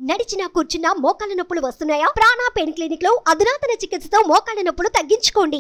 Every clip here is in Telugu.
నడిచినా కూర్చున్నా మోకాళ్ళ నొప్పులు వస్తున్నాయా ప్రాణా పెయిన్ క్లినిక్ లో అధునాతన చికిత్సతో మోకాళ్ళ నొప్పులు తగ్గించుకోండి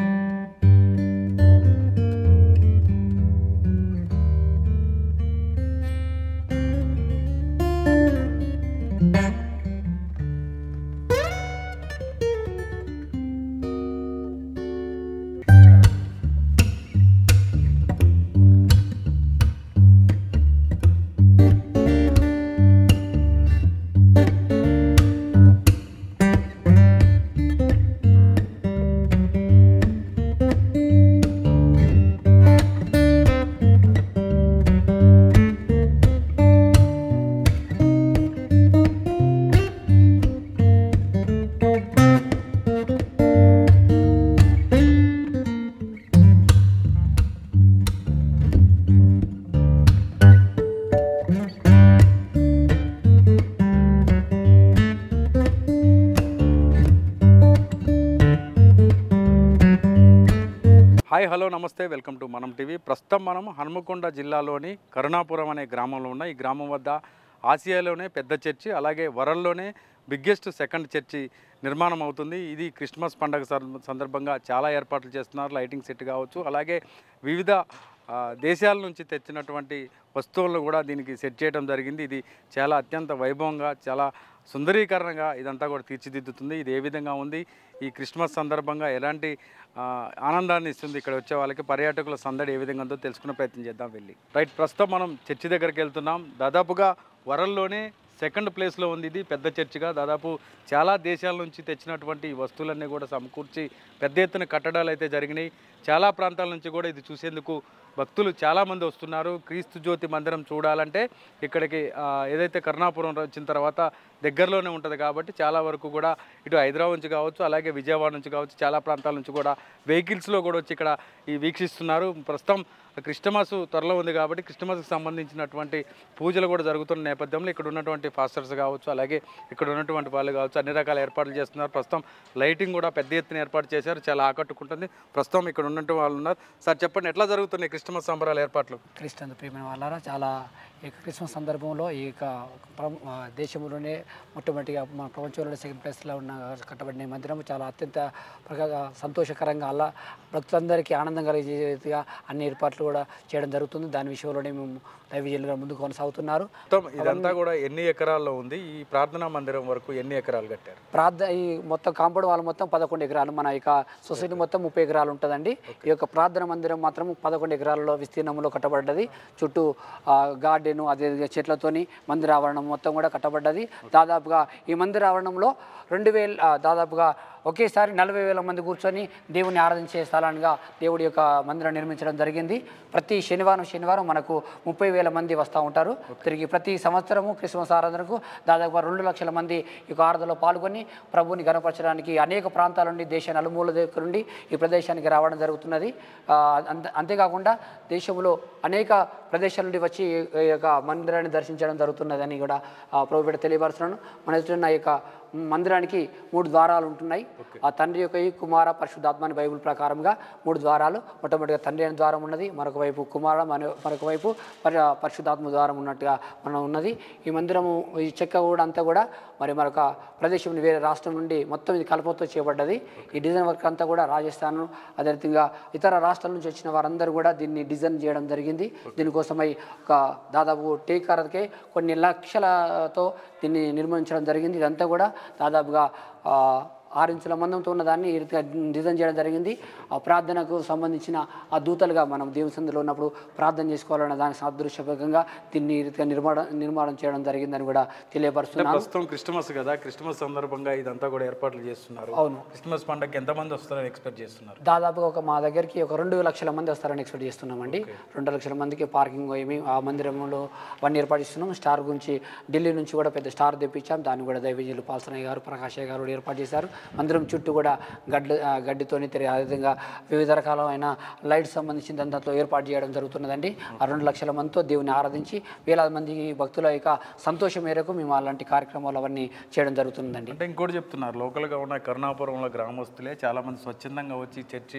హాయ్ హలో నమస్తే వెల్కమ్ టు మనం టీవీ ప్రస్తుతం మనం హనుమకొండ జిల్లాలోని కరుణాపురం అనే గ్రామంలో ఉన్న ఈ గ్రామం వద్ద ఆసియాలోనే పెద్ద చర్చి అలాగే వరల్డ్లోనే బిగ్గెస్ట్ సెకండ్ చర్చి నిర్మాణం అవుతుంది ఇది క్రిస్మస్ పండుగ సం- సందర్భంగా చాలా ఏర్పాట్లు చేస్తున్నారు లైటింగ్ సెట్ కావచ్చు అలాగే వివిధ ఆ, దేశాల నుంచి తెచ్చినటువంటి వస్తువులను కూడా దీనికి సెట్ చేయడం జరిగింది ఇది చాలా అత్యంత వైభవంగా చాలా సుందరీకరణగా ఇదంతా కూడా తీర్చిదిద్దుతుంది ఇది ఏ విధంగా ఉంది ఈ క్రిస్మస్ సందర్భంగా ఎలాంటి ఆ, ఆనందాన్ని ఇస్తుంది ఇక్కడ వచ్చే వాళ్ళకి పర్యాటకుల సందడి ఏ విధంగా ఉందో తెలుసుకునే ప్రయత్నం చేద్దాం వెళ్ళి రైట్ ప్రస్తుతం మనం చర్చి దగ్గరికి వెళ్తున్నాం దాదాపుగా వరల్డ్లోనే సెకండ్ ప్లేస్లో ఉంది ఇది పెద్ద చర్చిగా దాదాపు చాలా దేశాల నుంచి తెచ్చినటువంటి ఈ వస్తువులన్నీ కూడా సమకూర్చి పెద్ద ఎత్తున కట్టడాలు అయితే జరిగినాయి చాలా ప్రాంతాల నుంచి కూడా ఇది చూసేందుకు భక్తులు చాలామంది వస్తున్నారు క్రీస్తు జ్యోతి మందిరం చూడాలంటే ఇక్కడికి ఆ, ఏదైతే కరుణాపురం వచ్చిన తర్వాత దగ్గరలోనే ఉంటుంది కాబట్టి చాలా వరకు కూడా ఇటు హైదరాబాద్ నుంచి కావచ్చు అలాగే విజయవాడ నుంచి కావచ్చు చాలా ప్రాంతాల నుంచి కూడా వెహికల్స్లో కూడా వచ్చి ఇక్కడ ఈ వీక్షిస్తున్నారు ప్రస్తుతం క్రిస్టమస్ త్వరలో ఉంది కాబట్టి క్రిస్టమస్కి సంబంధించినటువంటి పూజలు కూడా జరుగుతున్న నేపథ్యంలో ఇక్కడ ఉన్నటువంటి ఫాస్టర్స్ కావచ్చు అలాగే ఇక్కడ ఉన్నటువంటి వాళ్ళు కావచ్చు అన్ని రకాల ఏర్పాట్లు చేస్తున్నారు ప్రస్తుతం లైటింగ్ కూడా పెద్ద ఎత్తున ఏర్పాటు చేశారు చాలా ఆకట్టుకుంటుంది ప్రస్తుతం ఇక్కడ ఉన్నటువంటి వాళ్ళు ఉన్నారు సార్ చెప్పండి ఎట్లా జరుగుతున్నాయి క్రిస్టమస్ సంబరాల ఏర్పాట్లు క్రిస్టియన్ ప్రియమైన వాళ్ళారా చాలా ఈ యొక్క క్రిస్మస్ సందర్భంలో ఈ యొక్క ప్ర- ఆ దేశంలోనే మొట్టమొదటిగా మన ప్రపంచంలోనే సెకండ్ ప్లేస్లో ఉన్న కట్టబడిన ఈ మందిరం చాలా అత్యంత ప్రగా సంతోషకరంగా అలా భక్తులందరికీ ఆనందం కలిగే రీతిగా అన్ని ఏర్పాట్లు కూడా చేయడం జరుగుతుంది దాని విషయంలోనే మేము దైవజనులుగా ముందుకు కొనసాగుతున్నారు మొత్తం ఇదంతా కూడా ఎన్ని ఎకరాల్లో ఉంది ఈ ప్రార్థనా మందిరం వరకు ఎన్ని ఎకరాలు కట్టారు ప్రార్థన ఈ మొత్తం కాంపౌండ్ వాళ్ళు మొత్తం పదకొండు ఎకరాలు మన యొక్క సొసైటీ మొత్తం ముప్పై ఎకరాలు ఉంటుందండి ఈ యొక్క ప్రార్థన మందిరం మాత్రం పదకొండు ఎకరాలలో విస్తీర్ణంలో కట్టబడ్డది చుట్టూ గార్డెన్ అదే చెట్లతోని మందిర ఆవరణం మొత్తం కూడా కట్టబడ్డది దాదాపుగా ఈ మందిర ఆవరణంలో రెండు వేల ఆ, దాదాపుగా ఒకేసారి నలభై వేల మంది కూర్చొని దేవుని ఆరాధించే స్థలానికి దేవుడి యొక్క మందిరం నిర్మించడం జరిగింది ప్రతి శనివారం శనివారం మనకు ముప్పై వేల మంది వస్తూ ఉంటారు తిరిగి ప్రతి సంవత్సరము క్రిస్మస్ ఆరాధనకు దాదాపు రెండు లక్షల మంది ఈ యొక్క ఆరాధనలో పాల్గొని ప్రభువుని గణపరచడానికి అనేక ప్రాంతాల నుండి దేశ నలుమూల దగ్గర నుండి ఈ ప్రదేశానికి రావడం జరుగుతున్నది ఆ, అంతే అంతేకాకుండా దేశంలో అనేక ప్రదేశాల నుండి వచ్చి ఈ ఈ యొక్క మందిరాన్ని దర్శించడం జరుగుతున్నదని కూడా ఆ, ప్రభు బిడ్డ తెలియపరుస్తున్నాను మన ఎదుట ఉన్న ఈ యొక్క మందిరానికి మూడు ద్వారాలు ఉంటున్నాయి ఆ తండ్రి యొక్క ఈ కుమార పరిశుద్ధాత్మని బైబిల్ ప్రకారంగా మూడు ద్వారాలు మొట్టమొదటిగా తండ్రి అనే ద్వారం ఉన్నది మరొక వైపు కుమార మన మరొక వైపు పరి పరిశుద్ధాత్మ ద్వారం ఉన్నట్టుగా మనం ఉన్నది ఈ మందిరము ఈ చెక్క కూడా అంతా కూడా మరి మరొక ప్రదేశం నుండి వేరే రాష్ట్రం నుండి మొత్తం ఇది కలపతో చేయబడ్డది ఈ డిజైన్ వర్క్ అంతా కూడా రాజస్థాన్ అదేవిధంగా ఇతర రాష్ట్రాల నుంచి వచ్చిన వారందరూ కూడా దీన్ని డిజైన్ చేయడం జరిగింది దీనికోసమై ఒక దాదాపు టేకర్కే కొన్ని లక్షలతో దీన్ని నిర్మించడం జరిగింది ఇదంతా కూడా దాదాపుగా ఆ, ఆరు ఇంచుల మందంతో ఉన్న దాన్ని ఈ రీతిగా డిజైన్ చేయడం జరిగింది ఆ ప్రార్థనకు సంబంధించిన ఆ దూతలుగా మనం దేవుని సందులో ఉన్నప్పుడు ప్రార్థన చేసుకోవాలన్న దానికి సాదృశ్యపకంగా దీన్ని ఈ రీతిగా నిర్మాణం నిర్మాణం చేయడం జరిగిందని కూడా తెలియపరుస్తున్నాను ప్రస్తుతం క్రిస్టమస్ కదా క్రిస్టమస్ సందర్భంగా ఇదంతా కూడా ఏర్పాట్లు చేస్తున్నారు అవును క్రిస్మస్ పండుగకి ఎంతమంది వస్తారని ఎక్స్పెక్ట్ చేస్తున్నారు దాదాపుగా ఒక మా దగ్గరికి ఒక రెండు లక్షల మంది వస్తారని ఎక్స్పెక్ట్ చేస్తున్నామండి రెండు లక్షల మందికి పార్కింగ్ ఏమి ఆ మందిరంలో అవన్నీ ఏర్పాటు చేస్తున్నాం స్టార్ గురించి ఢిల్లీ నుంచి కూడా పెద్ద స్టార్ తెప్పించాం దాన్ని కూడా దైవజీలు పాల్సనయ్య గారు ప్రకాశయ్య గారు కూడా ఏర్పాటు చేశారు మందిరం చుట్టూ కూడా గడ్డ ఆ, గడ్డితోని తిరిగి అదేవిధంగా వివిధ రకాలైన లైట్స్ సంబంధించిన దాంట్లో ఏర్పాటు చేయడం జరుగుతున్నదండి ఆ రెండు లక్షల మందితో దేవుని ఆరాధించి వేలాది మంది భక్తుల యొక్క సంతోషం మేరకు మేము అలాంటి కార్యక్రమాలు అవన్నీ చేయడం జరుగుతుందండి అంటే ఇంకోటి చెప్తున్నారు లోకల్గా ఉన్న కరుణాపురంలో గ్రామస్తులే చాలా మంది స్వచ్ఛందంగా వచ్చి చర్చి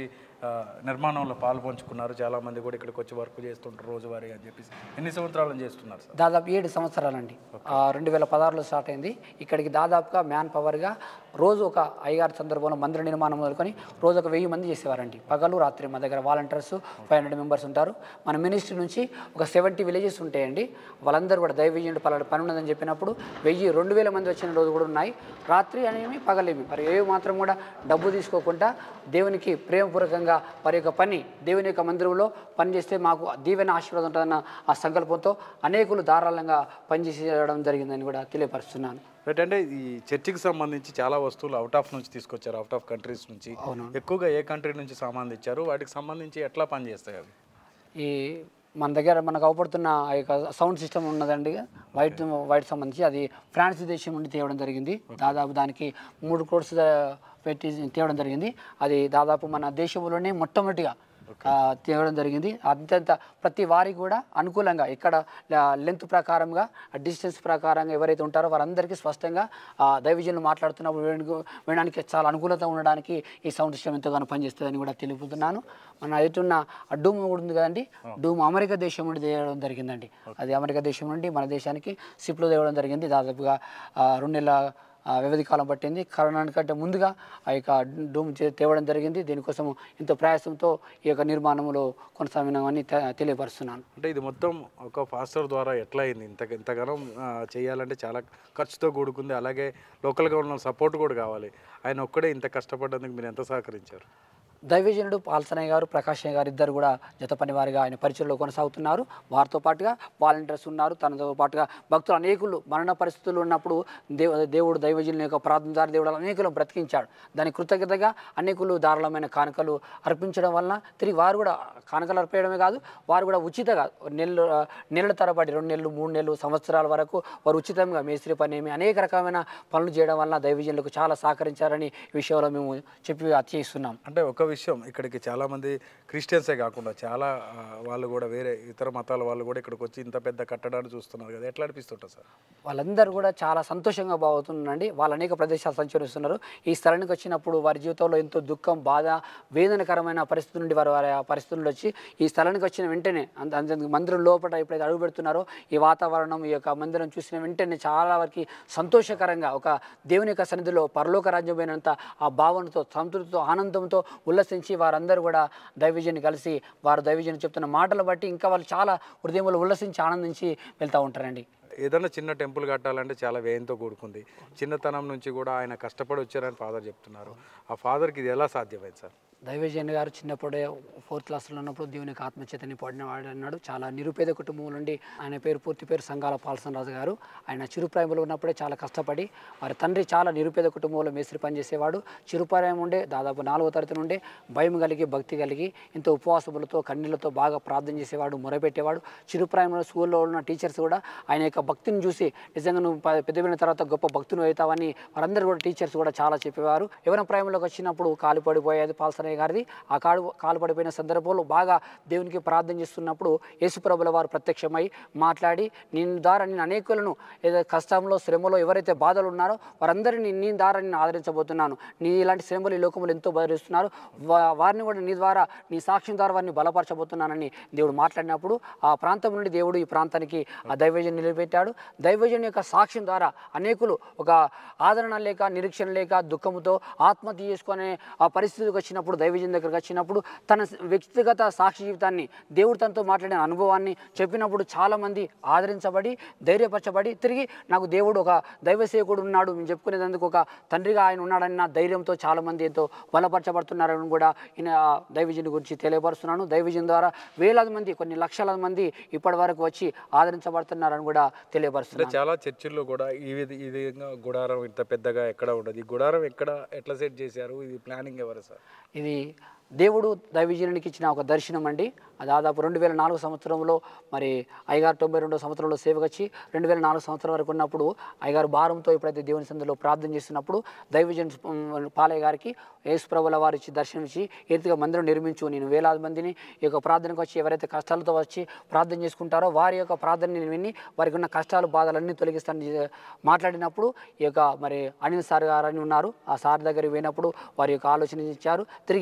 ఆ, నిర్మాణంలో పాలు పంచుకున్నారు చాలామంది కూడా ఇక్కడికి వచ్చి వర్క్ చేస్తుంటారు రోజువారీ అని చెప్పేసి ఎన్ని సంవత్సరాల నుంచి చేస్తున్నారు సార్ దాదాపు ఏడు సంవత్సరాలండి రెండు వేల పదహారులో స్టార్ట్ అయింది ఇక్కడికి దాదాపుగా మ్యాన్ పవర్గా రోజు ఒక అయ్యగారి సందర్భంలో మందిర నిర్మాణం మొదలుకొని రోజు ఒక వెయ్యి మంది చేసేవారండి పగలు రాత్రి మా దగ్గర వాలంటీర్స్ ఫైవ్ హండ్రెడ్ మెంబర్స్ ఉంటారు మన మినిస్ట్రీ నుంచి ఒక సెవెంటీ విలేజెస్ ఉంటాయండి వాళ్ళందరూ కూడా దైవజనుడు పలానా పని ఉన్నదని చెప్పినప్పుడు వెయ్యి రెండు వేల మంది వచ్చిన రోజు కూడా ఉన్నాయి రాత్రి అనేవి పగలేమి మరి ఏ మాత్రం కూడా డబ్బు తీసుకోకుండా దేవునికి ప్రేమపూర్వకంగా వారి యొక్క పని దేవుని యొక్క మందిరంలో పనిచేస్తే మాకు దీవెన ఆశీర్వాదం ఉంటుందన్న ఆ సంకల్పంతో అనేకులు ధారాళంగా పనిచేసేయడం జరిగిందని కూడా తెలియపరుస్తున్నాను రైట్ అంటే ఈ చర్చికి సంబంధించి చాలా వస్తువులు అవుట్ ఆఫ్ నుంచి తీసుకొచ్చారు అవుట్ ఆఫ్ కంట్రీస్ నుంచి అవును. ఎక్కువగా ఏ కంట్రీ నుంచి సామాన్ తెచ్చారు వాటికి సంబంధించి ఎట్లా పనిచేస్తాయి అవి ఈ మన దగ్గర మనకు అవపడుతున్న ఆ యొక్క సౌండ్ సిస్టమ్ ఉన్నదండి వైట్ వైట్ సంబంధించి అది ఫ్రాన్స్ దేశం నుండి తేవడం జరిగింది దాదాపు దానికి మూడు కోర్స్ పెట్టి తేవడం జరిగింది అది దాదాపు మన దేశంలోనే మొట్టమొదటిగా ఆ, తేవడం జరిగింది అత్యంత ప్రతి వారికి కూడా అనుకూలంగా ఇక్కడ లెంత్ ప్రకారంగా డిస్టెన్స్ ప్రకారంగా ఎవరైతే ఉంటారో వారందరికీ స్పష్టంగా ఆ, దైవజనులు మాట్లాడుతున్నప్పుడు వినడానికి- వినడానికి చాలా అనుకూలత ఉండడానికి ఈ సౌండ్ సిస్టమ్ ఎంతగానో పనిచేస్తుందని కూడా తెలుపుతున్నాను మన ఎదుటిన్న ఆ డూమ్ కూడా ఉంది కదండి డూమ్ అమెరికా దేశం నుండి తేవడం జరిగిందండి అది అమెరికా దేశం నుండి మన దేశానికి సిప్లో తేవడం జరిగింది దాదాపుగా ఆ, రెండు నెలల ఆ, వ్యవధి కాలం పట్టింది కరోనా కంటే ముందుగా ఆ యొక్క డూమ్ చే- తేవడం జరిగింది దీనికోసం ఎంతో ప్రయాసంతో ఈ యొక్క నిర్మాణంలో కొనసాగినామని తె- తెలియపరుస్తున్నాను అంటే ఇది మొత్తం ఒక ఫాస్టర్ ద్వారా ఎట్లా అయింది ఇంత ఇంతగానో ఆ, చేయాలంటే చాలా ఖర్చుతో కూడుకుంది అలాగే లోకల్గా ఉన్న సపోర్ట్ కూడా కావాలి ఆయన ఒక్కడే ఇంత కష్టపడ్డందుకు మీరు ఎంత సహకరించారు దైవజనుడు పాల్సనయ్య గారు ప్రకాశయ్య గారు ఇద్దరు కూడా జత పనివారిగా ఆయన పరిచయంలో కొనసాగుతున్నారు వారితో పాటుగా వాలంటీర్స్ ఉన్నారు తనతో పాటుగా భక్తులు అనేకులు మరణ పరిస్థితులు ఉన్నప్పుడు దేవ దేవుడు దైవజనుల యొక్క ప్రార్థన ద్వారా దేవుడు అనేకులు బ్రతికించాడు దాని కృతజ్ఞతగా అనేకులు ధారాళమైన కానుకలు అర్పించడం వలన తిరిగి వారు కూడా కానుకలు అర్పేయడమే కాదు వారు కూడా ఉచితంగా నెలలు నెలల తరబడి రెండు నెలలు మూడు నెలలు సంవత్సరాల వరకు వారు ఉచితంగా మేస్త్రి పని ఏమి అనేక రకమైన పనులు చేయడం వలన దైవజనులకు చాలా సహకరించారని ఈ విషయంలో మేము చెప్పి అత్యయిస్తున్నాం అంటే ఒక విషయం ఇక్కడికి చాలామంది క్రిస్టియన్సే కాకుండా చాలా ఆ, వాళ్ళు కూడా వేరే ఇతర మతాల వాళ్ళు కూడా ఇక్కడికి వచ్చి ఇంత పెద్ద కట్టడాన్ని చూస్తున్నారు కదా ఎట్లా అనిపిస్తుంటుంది సార్ వాళ్ళందరూ కూడా చాలా సంతోషంగా బాగుతున్నారండి వాళ్ళు అనేక ప్రదేశాలు సంచరిస్తున్నారు ఈ స్థలానికి వచ్చినప్పుడు వారి జీవితంలో ఎంతో దుఃఖం బాధ వేదనకరమైన పరిస్థితి నుండి వారు వారి ఆ పరిస్థితి నుండి వచ్చి ఈ స్థలానికి వచ్చిన వెంటనే అంత అంత మందిరం లోపల ఎప్పుడైతే అడుగు పెడుతున్నారో ఈ వాతావరణం ఈ యొక్క మందిరం చూసిన వెంటనే చాలా వరకు సంతోషకరంగా ఒక దేవుని యొక్క సన్నిధిలో పరలోక రాజ్యమైనంత ఆ భావనతో సంతృప్తితో ఆనందంతో ఉల్లసించి వారందరూ కూడా దైవజన్ని కలిసి వారు దైవజని చెప్తున్న మాటలు బట్టి ఇంకా వాళ్ళు చాలా హృదయంలో ఉల్లసించి ఆనందించి వెళ్తూ ఉంటారండి ఏదైనా చిన్న టెంపుల్ కట్టాలంటే చాలా వ్యయంతో కూడుకుంది చిన్నతనం నుంచి కూడా ఆయన కష్టపడి వచ్చారని ఫాదర్ చెప్తున్నారు ఆ ఫాదర్కి ఇది ఎలా సాధ్యమైంది సార్ దైవజన్ గారు చిన్నప్పుడే ఫోర్త్ క్లాస్లో ఉన్నప్పుడు దేవుని యొక్క ఆత్మచేతని పడిన వాడు అన్నాడు చాలా నిరుపేద కుటుంబం నుండి ఆయన పేరు పూర్తి పేరు సంగాల పాల్సన్ రాజు గారు ఆయన చిరుప్రాయంలో ఉన్నప్పుడే చాలా కష్టపడి వారి తండ్రి చాలా నిరుపేద కుటుంబంలో మేస్త్రి పనిచేసేవాడు చిరుప్రాయం ఉండే దాదాపు నాలుగో తరగతి నుండే భయం కలిగి భక్తి కలిగి ఎంతో ఉపవాసములతో కన్నీళ్లతో బాగా ప్రార్థన చేసేవాడు మొరపెట్టేవాడు చిరుప్రాయంలో స్కూల్లో ఉన్న టీచర్స్ కూడా ఆయన యొక్క భక్తిని చూసి నిజంగా నువ్వు ప- పెద్దమైన తర్వాత గొప్ప భక్తులు అవుతావని వారందరూ కూడా టీచర్స్ కూడా చాలా చెప్పేవారు ఎవరైనా ప్రాయంలోకి వచ్చినప్పుడు కాలు పడిపోయేది పాల్సనయ్య గారిది ఆ కాలు కాలు పడిపోయిన సందర్భంలో బాగా దేవునికి ప్రార్థన చేస్తున్నప్పుడు యేసుప్రభుల వారు ప్రత్యక్షమై మాట్లాడి నేను ద్వారా నేను అనేకులను ఏదో కష్టంలో శ్రమలో ఎవరైతే బాధలు ఉన్నారో వారందరినీ నీ ద్వారా నేను ఆదరించబోతున్నాను నీ ఇలాంటి శ్రమలు ఈ లోకంలో ఎంతో భరిస్తున్నారు వా- వారిని కూడా నీ ద్వారా నీ సాక్ష్యం ద్వారా వారిని బలపరచబోతున్నానని దేవుడు మాట్లాడినప్పుడు ఆ ప్రాంతం నుండి దేవుడు ఈ ప్రాంతానికి ఆ దైవజన్ నిలబెట్టాడు దైవజన్ యొక్క సాక్ష్యం ద్వారా అనేకులు ఒక ఆదరణ లేక నిరీక్షణ లేక దుఃఖంతో ఆత్మహత్య చేసుకునే ఆ పరిస్థితికి వచ్చినప్పుడు దైవజన్ దగ్గరకు వచ్చినప్పుడు తన వ్యక్తిగత సాక్షి జీవితాన్ని దేవుడు తనతో మాట్లాడిన అనుభవాన్ని చెప్పినప్పుడు చాలామంది ఆదరించబడి ధైర్యపరచబడి తిరిగి నాకు దేవుడు ఒక దైవ సేవకుడు ఉన్నాడు మేము చెప్పుకునేందుకు ఒక తండ్రిగా ఆయన ఉన్నాడన్న ధైర్యంతో చాలామంది ఎంతో బలపరచబడుతున్నారని కూడా ఈయన ఆ దైవజన్ గురించి తెలియపరుస్తున్నాను దైవజన్ ద్వారా వేలాది మంది కొన్ని లక్షల మంది ఇప్పటి వరకు వచ్చి ఆదరించబడుతున్నారని కూడా అంటే తెలియపరుస్తున్నాను చాలా చర్చిల్లో కూడా ఈ విధ ఈ విధంగా గుడారం ఇంత పెద్దగా ఎక్కడ ఉండదు ఈ గుడారం ఎక్కడ ఎట్లా సెట్ చేశారు ఇది ప్లానింగ్ ఎవరు సార్ ఇది దేవుడు దైవజనునికి ఇచ్చిన ఒక దర్శనం అండి అది దాదాపు రెండు వేల నాలుగు సంవత్సరంలో మరి అయ్యగారు తొంభై రెండో సంవత్సరంలో సేవకొచ్చి రెండు వేల నాలుగు సంవత్సరం వరకు ఉన్నప్పుడు అయ్యగారు భారంతో ఎప్పుడైతే దేవుని సందులో ప్రార్థన చేస్తున్నప్పుడు దైవజన్ ఉమ్, పాలయ్య గారికి యేసుప్రభుల వారు ఇచ్చి దర్శనం ఇచ్చి ఏ రీతిగా మందిరం నిర్మించు నేను వేలాది మందిని ఈ యొక్క ప్రార్థనకు వచ్చి ఎవరైతే కష్టాలతో వచ్చి ప్రార్థన చేసుకుంటారో వారి యొక్క ప్రార్థన నేను విని వారికి ఉన్న కష్టాలు బాధలన్నీ తొలగిస్తానని చె- మాట్లాడినప్పుడు ఈ యొక్క మరి అనిల్ సార్ గారు అని ఉన్నారు ఆ సార్ దగ్గరికి పోయినప్పుడు వారి యొక్క ఆలోచన ఇచ్చారు తిరిగి దైవజన్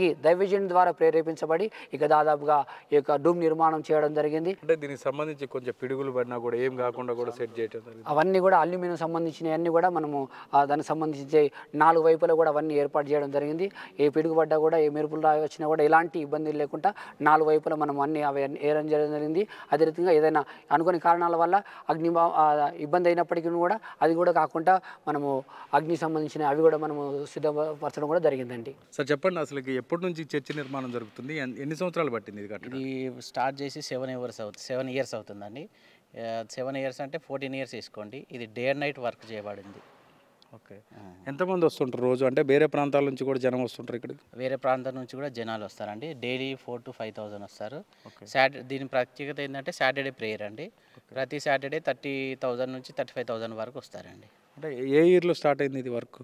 ఏజెంట్ ద్వారా ప్రేరేపించబడి ఇక దాదాపుగా ఈ యొక్క డూమ్ నిర్మాణం చేయడం జరిగింది అంటే దీనికి సంబంధించి కొంచెం పిడుగులు పడినా కూడా ఏం కాకుండా కూడా సెట్ చేయడం జరిగింది అవన్నీ కూడా అల్యూమినియం సంబంధించినవన్నీ కూడా మనము ఆ, దానికి సంబంధించి నాలుగు వైపులా కూడా అవన్నీ ఏర్పాటు చేయడం జరిగింది ఏ పిడుగు పడ్డా కూడా ఏ మెరుపులు రా- వచ్చినా కూడా ఎలాంటి ఇబ్బంది లేకుండా నాలుగు వైపులా మనం అన్ని అవి అన్ని ఏరడం చేయడం జరిగింది అదే రీతిగా ఏదైనా అనుకోని కారణాల వల్ల అగ్ని బా- ఆ, ఇబ్బంది అయినప్పటికీ కూడా అది కూడా కాకుండా మనము అగ్ని సంబంధించిన అవి కూడా మనము సిద్ధపరచడం కూడా జరిగిందండి సార్ చెప్పండి అసలు ఎప్పటి నుంచి చర్చి నిర్మాణం జరుగుతుంది ఎన్- ఎన్ని సంవత్సరాలు పట్టింది ఇది కట్టడం ఇది స్టార్ట్ చేసి సెవెన్ ఇయర్స్ అవుతుంది సెవెన్ ఇయర్స్ అవుతుందండి సెవెన్ ఇయర్స్ అంటే ఫోర్టీన్ ఇయర్స్ తీసుకోండి ఇది డే అండ్ నైట్ వర్క్ చేయబడింది ఓకే ఎంతమంది వస్తుంటారు రోజు అంటే వేరే ప్రాంతాల నుంచి కూడా జనం వస్తుంటారు ఇక్కడికి వేరే ప్రాంతం నుంచి కూడా జనాలు వస్తారండి daily four to five thousand వస్తారు సాటర్డే దీని ప్రత్యేకత ఏంటంటే సాటర్డే ప్రేయర్ అండి ప్రతి సాటర్డే థర్టీ థౌజండ్ నుంచి థర్టీ ఫైవ్ థౌజండ్ వరకు వస్తారండి అంటే ఏ ఇయర్లో స్టార్ట్ అయింది ఇది వర్క్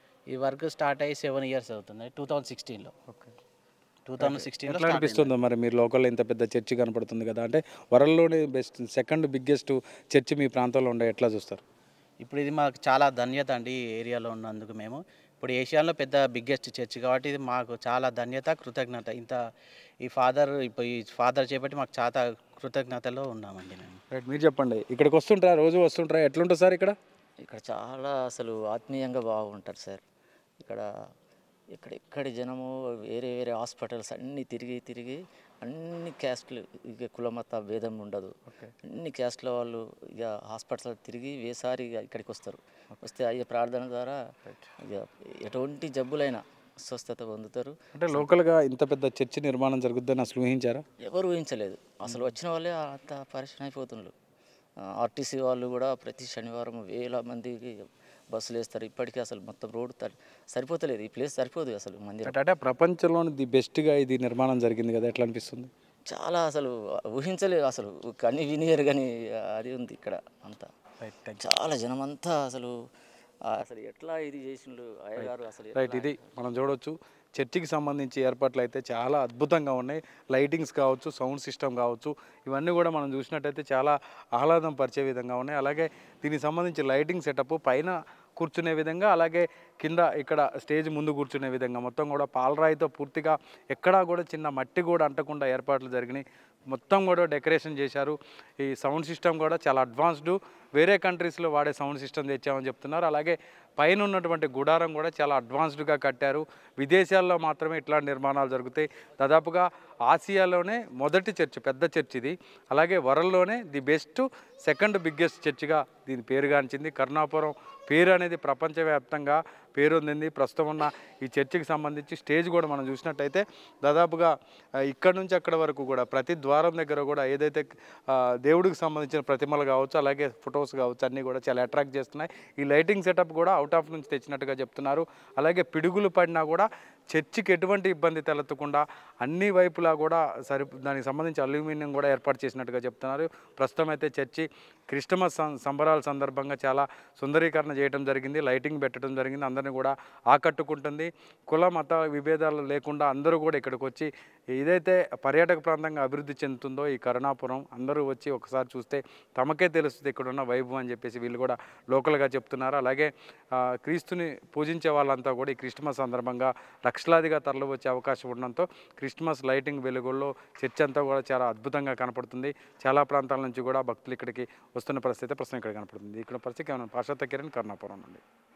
ఈ వర్క్ స్టార్ట్ అయ్యి సెవెన్ ఇయర్స్ అవుతుంది టూ థౌజండ్ సిక్స్టీన్లో ఓకే టూ థౌజండ్ సిక్స్టీన్లో ఎట్లా అనిపిస్తుందో మరి మీరు లోకల్లో ఇంత పెద్ద చర్చి కనపడుతుంది కదా అంటే వరల్డ్లోనే బెస్ట్ సెకండ్ బిగ్గెస్ట్ చర్చి మీ ప్రాంతంలో ఉండే ఎట్లా చూస్తారు ఇప్పుడు ఇది మాకు చాలా ధన్యత అండి ఈ ఏరియాలో ఉన్నందుకు మేము ఇప్పుడు ఏషియాలో పెద్ద బిగ్గెస్ట్ చర్చ్ కాబట్టి ఇది మాకు చాలా ధన్యత కృతజ్ఞత ఇంత ఈ ఫాదర్ ఇప్పుడు ఈ ఫాదర్ చేపట్టి మాకు చాలా కృతజ్ఞతలో ఉన్నామండి మేము రైట్ మీరు చెప్పండి ఇక్కడికి వస్తుంటారా రోజు వస్తుంటారా ఎట్లుంటుంది సార్ ఇక్కడ ఇక్కడ చాలా అసలు ఆత్మీయంగా బాగుంటారు సార్ ఇక్కడ ఇక్కడ ఇక్కడి జనము వేరే వేరే హాస్పిటల్స్ అన్నీ తిరిగి తిరిగి అన్ని క్యాస్ట్లు ఇక కులమత భేదం ఉండదు అన్ని క్యాస్ట్ల వాళ్ళు ఇక హాస్పిటల్ తిరిగి వేసారి ఇక ఇక్కడికి వస్తారు వస్తే అయ్యే ప్రార్థన ద్వారా ఇక ఎటువంటి జబ్బులైనా స్వస్థత పొందుతారు అంటే లోకల్గా ఇంత పెద్ద చర్చి నిర్మాణం జరుగుద్దని అసలు ఊహించారా ఎవరు ఊహించలేదు అసలు వచ్చిన వాళ్ళే అంత పరిశ్రమ అయిపోతున్నారు ఆర్టీసీ వాళ్ళు కూడా ప్రతి శనివారం వేల మందికి బస్సులు వేస్తారు ఇప్పటికీ అసలు మొత్తం రోడ్డు తరి- సరిపోతలేదు ఈ ప్లేస్ సరిపోదు అసలు మందిరం అంటే ప్రపంచంలోని ది బెస్ట్గా ఇది నిర్మాణం జరిగింది కదా ఎట్లా అనిపిస్తుంది చాలా అసలు ఊహించలేదు అసలు కని వినియరు కానీ అది ఉంది ఇక్కడ అంతా చాలా జనం అంతా అసలు ఆ, అసలు ఎట్లా ఇది చేసిండ్రు అయ్యగారు అసలు రైట్ ఇది మనం చూడొచ్చు చర్చికి సంబంధించి ఏర్పాట్లు అయితే చాలా అద్భుతంగా ఉన్నాయి లైటింగ్స్ కావచ్చు సౌండ్ సిస్టమ్ కావచ్చు ఇవన్నీ కూడా మనం చూసినట్టయితే చాలా ఆహ్లాదం పరిచే విధంగా ఉన్నాయి అలాగే దీనికి సంబంధించి లైటింగ్ సెటప్ పైన కూర్చునే విధంగా అలాగే కింద ఇక్కడ స్టేజ్ ముందు కూర్చునే విధంగా మొత్తం కూడా పాలరాయితో పూర్తిగా ఎక్కడా కూడా చిన్న మట్టి కూడా అంటకుండా ఏర్పాట్లు జరిగినాయి మొత్తం కూడా డెకరేషన్ చేశారు ఈ సౌండ్ సిస్టమ్ కూడా చాలా అడ్వాన్స్డ్ వేరే కంట్రీస్లో వాడే సౌండ్ సిస్టమ్ తెచ్చామని చెప్తున్నారు అలాగే పైన ఉన్నటువంటి గుడారం కూడా చాలా అడ్వాన్స్డ్గా కట్టారు విదేశాల్లో మాత్రమే ఇట్లాంటి నిర్మాణాలు జరుగుతాయి దాదాపుగా ఆసియాలోనే మొదటి చర్చ్ పెద్ద చర్చ్ ఇది అలాగే వరల్డ్లోనే ది బెస్ట్ సెకండ్ బిగ్గెస్ట్ చర్చ్గా దీని పేరుగాంచింది కరుణాపురం పేరు అనేది ప్రపంచవ్యాప్తంగా పేరొందింది ప్రస్తుతం ఉన్న ఈ చర్చికి సంబంధించి స్టేజ్ కూడా మనం చూసినట్టయితే దాదాపుగా ఆ, ఇక్కడ నుంచి అక్కడ వరకు కూడా ప్రతి ద్వారం దగ్గర కూడా ఏదైతే ఆ, దేవుడికి సంబంధించిన ప్రతిమలు కావచ్చు అలాగే ఫొటోస్ కావచ్చు అన్నీ కూడా చాలా అట్రాక్ట్ చేస్తున్నాయి ఈ లైటింగ్ సెటప్ కూడా అవుట్ ఆఫ్ నుంచి తెచ్చినట్టుగా చెప్తున్నారు అలాగే పిడుగులు పడినా కూడా చర్చికి ఎటువంటి ఇబ్బంది తలెత్తకుండా అన్ని వైపులా కూడా సరి దానికి సంబంధించి అల్యూమినియం కూడా ఏర్పాటు చేసినట్టుగా చెప్తున్నారు ప్రస్తుతం అయితే చర్చి క్రిస్టమస్ సం- సంబరాల సందర్భంగా చాలా సుందరీకరణ చేయడం జరిగింది లైటింగ్ పెట్టడం జరిగింది అందరిని కూడా ఆకట్టుకుంటుంది కుల మత విభేదాలు లేకుండా అందరూ కూడా ఇక్కడికి వచ్చి ఏదైతే పర్యాటక ప్రాంతంగా అభివృద్ధి చెందుతుందో ఈ కరుణాపురం అందరూ వచ్చి ఒకసారి చూస్తే తమకే తెలుస్తుంది ఇక్కడ ఉన్న వైభవం అని చెప్పేసి వీళ్ళు కూడా లోకల్గా చెప్తున్నారు అలాగే ఆ, క్రీస్తుని పూజించే వాళ్ళంతా కూడా ఈ క్రిస్మస్ సందర్భంగా లక్షలాదిగా తరలి వచ్చే అవకాశం ఉండడంతో క్రిస్మస్ లైటింగ్ వెలుగుల్లో చర్చ్ అంతా కూడా చాలా అద్భుతంగా కనపడుతుంది చాలా ప్రాంతాల నుంచి కూడా భక్తులు ఇక్కడికి వస్తున్న పరిస్థితి ప్రస్తుతం ఇక్కడ కనపడుతుంది ఇక్కడ పరిస్థితి కేవలం పాశ్చాత్య కిరణ్ కర్ణాపురం నుండి